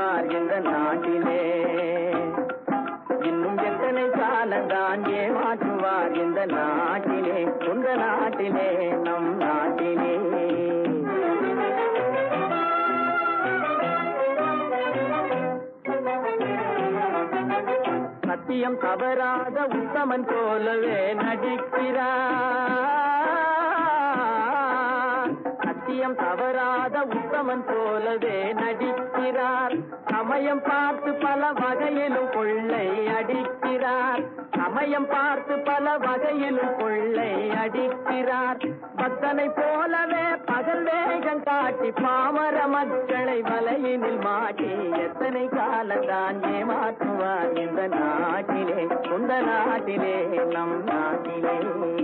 ஏமாற்றுவார் இந்த நாட்டிலே இன்னும் எத்தனை காலந்தான் ஏமாற்றுவார் இந்த நாட்டிலே சொந்த நாட்டிலே நம் நாட்டிலே சத்தியம் தவறாத உத்தமன் போலவே நடிக்கிறார் சத்தியம் தவறாத உத்தமன் போலவே நடிக்கிறார் சமயம் பார்த்து பல வகையிலும் கொள்ளை அடிக்கிறார் சமயம் பார்த்து பல வகையிலும் கொள்ளை அடிக்கிறார் பக்தனை போலவே பகல் வேகம் காட்டி பாமர மக்களை வலையினில் மாட்டி எத்தனை காலந்தான் ஏமாற்றுவார் இந்த நாட்டிலே சொந்த நாட்டிலே நம் நாட்டிலே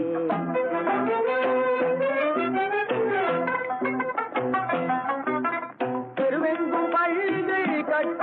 தெருவெங்கும் பள்ளிகள்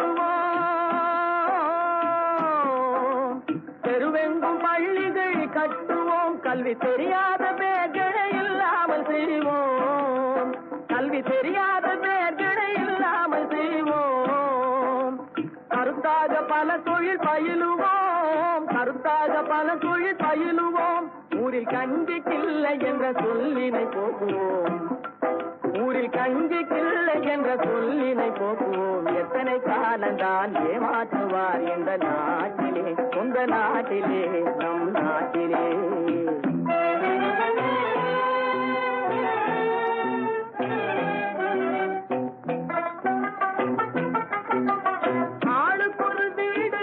கட்டுவோம் தெருவெங்கும் பள்ளிகள் கட்டுவோம் கல்வி தெரியாத பேர்களை இல்லாமல் செய்வோம் கல்வி தெரியாத பேர்களை இல்லாமல் செய்வோம் கருத்தாக பல தொழில் பயிலுவோம் கருத்தாக பல தொழில் பயிலுவோம் ஊரில் கஞ்சிக்கில்லை என்ற சொல்லினை போக்குவோம் ஊரில் கஞ்சி கிள்ளை என்ற சொல்லினை போக்குவோம் எத்தனை காலந்தான் ஏமாற்றுவார் இந்த நாட்டிலே சொந்த நாட்டிலே நம் நாட்டிலே ஆளுக்கொரு வீடு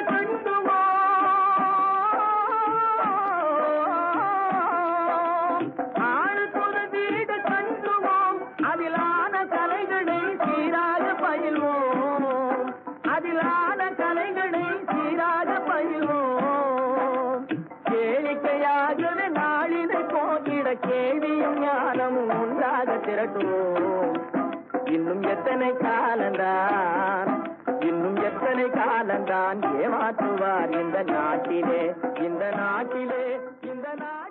கட்டுவோம் ஆளுக்கொரு வீடு கட்டுவோம் அதிலான கலைகளை சீராக பயில்வோம் அதிலான கலைகளை சீராக பயில்வோம் கேளிக்கையாகவே நாளினை போக்கிட கேள்வியும் ஞானமும் உண்டாக திரட்டுவோம் இன்னும் எத்தனை காலந்தான் இன்னும் எத்தனை காலந்தான் ஏமாற்றுவார் இந்த நாட்டிலே இந்த நாட்டிலே இந்த நாட்டிலே